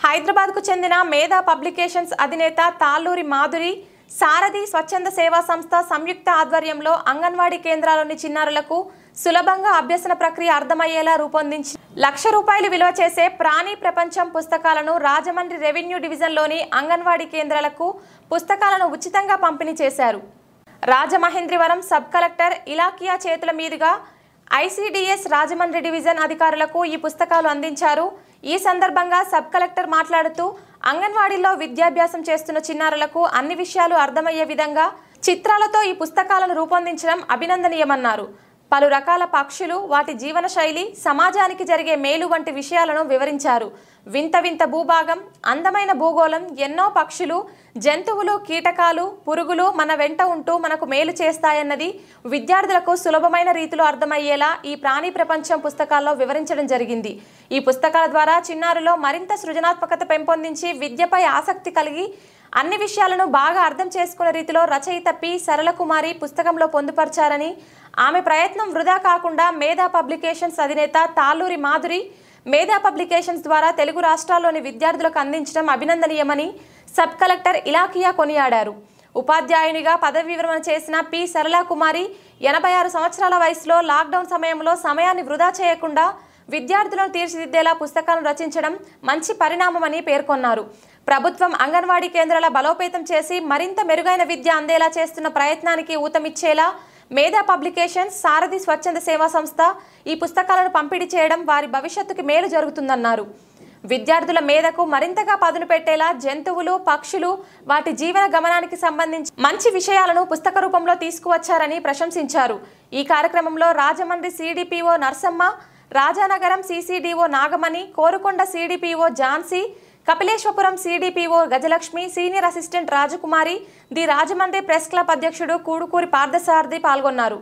హైదరాబాద్కు చెందిన మేధా పబ్లికేషన్స్ అధినేత తాళ్ళూరి మాధురి సారథి స్వచ్ఛంద సేవా సంస్థ సంయుక్త ఆధ్వర్యంలో అంగన్వాడీ కేంద్రాల్లోని చిన్నారులకు సులభంగా అభ్యసన ప్రక్రియ అర్థమయ్యేలా రూపొందించి లక్ష రూపాయలు విలువ చేసే ప్రాణి ప్రపంచం పుస్తకాలను రాజమండ్రి రెవెన్యూ డివిజన్లోని అంగన్వాడీ కేంద్రాలకు పుస్తకాలను ఉచితంగా పంపిణీ చేశారు రాజమహేంద్రవరం సబ్ కలెక్టర్ ఇలాకియా చేతుల మీదుగా ఐసీడీఎస్ రాజమండ్రి డివిజన్ అధికారులకు ఈ పుస్తకాలు అందించారు ఈ సందర్భంగా సబ్ కలెక్టర్ మాట్లాడుతూ అంగన్వాడీలో విద్యాభ్యాసం చేస్తున్న చిన్నారులకు అన్ని విషయాలు అర్థమయ్యే విధంగా చిత్రాలతో ఈ పుస్తకాలను రూపొందించడం అభినందనీయమన్నారు పలు రకాల పక్షులు వాటి జీవన శైలి సమాజానికి జరిగే మేలు వంటి విషయాలను వివరించారు వింత వింత భూభాగం అందమైన భూగోళం ఎన్నో పక్షులు జంతువులు కీటకాలు పురుగులు మన వెంట ఉంటూ మనకు మేలు చేస్తాయన్నది విద్యార్థులకు సులభమైన రీతిలో అర్థమయ్యేలా ఈ ప్రాణి ప్రపంచం పుస్తకాల్లో వివరించడం జరిగింది ఈ పుస్తకాల ద్వారా చిన్నారులో మరింత సృజనాత్మకత పెంపొందించి విద్యపై ఆసక్తి కలిగి అన్ని విషయాలను బాగా అర్థం చేసుకునే రీతిలో రచయిత పి సరళకుమారి పుస్తకంలో పొందుపరిచారని ఆమె ప్రయత్నం వృధా కాకుండా మేధా పబ్లికేషన్స్ అధినేత తాళ్ళూరి మాధురి మేధా పబ్లికేషన్స్ ద్వారా తెలుగు రాష్ట్రాల్లోని విద్యార్థులకు అందించడం అభినందనీయమని సబ్ కలెక్టర్ ఇలాకియా కొనియాడారు ఉపాధ్యాయునిగా పదవి విరమణ చేసిన పి సరళకుమారి ఎనభై ఆరు సంవత్సరాల వయసులో లాక్డౌన్ సమయంలో సమయాన్ని వృధా చేయకుండా విద్యార్థులను తీర్చిదిద్దేలా పుస్తకాలను రచించడం మంచి పరిణామమని పేర్కొన్నారు ప్రభుత్వం అంగన్వాడీ కేంద్రాల బలోపేతం చేసి మరింత మెరుగైన విద్య అందేలా చేస్తున్న ప్రయత్నానికి ఊతమిచ్చేలా మేధా పబ్లికేషన్స్ సారథి స్వచ్ఛంద సేవా సంస్థ ఈ పుస్తకాలను పంపిణీ చేయడం వారి భవిష్యత్తుకి మేలు జరుగుతుందన్నారు విద్యార్థుల మేధకు మరింతగా పదును పెట్టేలా జంతువులు పక్షులు వాటి జీవన గమనానికి సంబంధించి మంచి విషయాలను పుస్తక రూపంలో తీసుకువచ్చారని ప్రశంసించారు ఈ కార్యక్రమంలో Rajahmundry CDPO Narsamma Rajanagaram CCDO Nagamani Korukonda CDPO Jhansi Kapileswarapuram CDPO Gajalakshmi senior assistant Rajakumari the Rajahmundry press club అధ్యక్షుడు కూడుకూరి పార్థసారథి పాల్గొన్నారు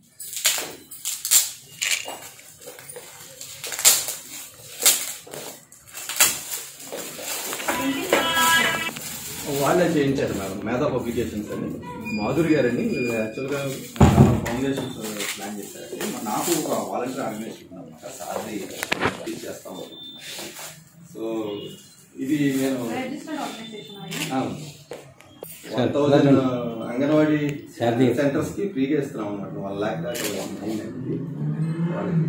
వాళ్ళే చేయించారు మేడం మేధా పబ్లికేషన్స్ అని మాధురి గారండి వీళ్ళు యాక్చువల్గా ఫౌండేషన్స్ ప్లాన్ చేశారండి నాకు ఒక వాలంటీర్ ఆర్గనైజేషన్ అనమాట సార్ది టీచ్ చేస్తాం సో ఇది నేను వన్ థౌజండ్ అంగన్వాడీ సెంటర్స్ కి ఫ్రీగా ఇస్తున్నాం అనమాట వన్ ల్యాక్ దాకా అయిందండి వాళ్ళకి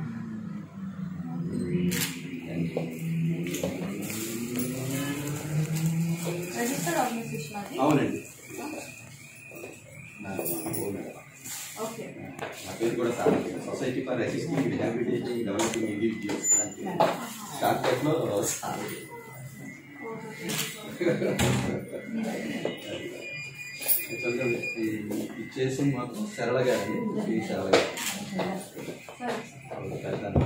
రిజిస్టర్డ్ ఆర్గనైజేషన్ అది అవునండి నా ఓన్ ఓకే నా పేరు కూడా sir society for assisting rehabilitation developing individuals అంటే షార్ట్ లో సార్ యాక్చువల్గా ఈ- ఇది చేసింది మాత్రం సరళ గారండి ఈ సరళ గారు సరే ఆవిడ పెద్దన్న.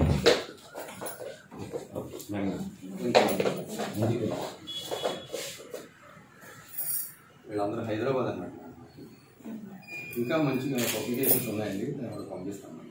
కొంచెం వీళ్ళందరూ హైదరాబాద్ అన్నమాట ఇంకా మంచి పబ్లికేషన్స్ ఉన్నాయండి నేను వాళ్ళకి పంపిస్తాను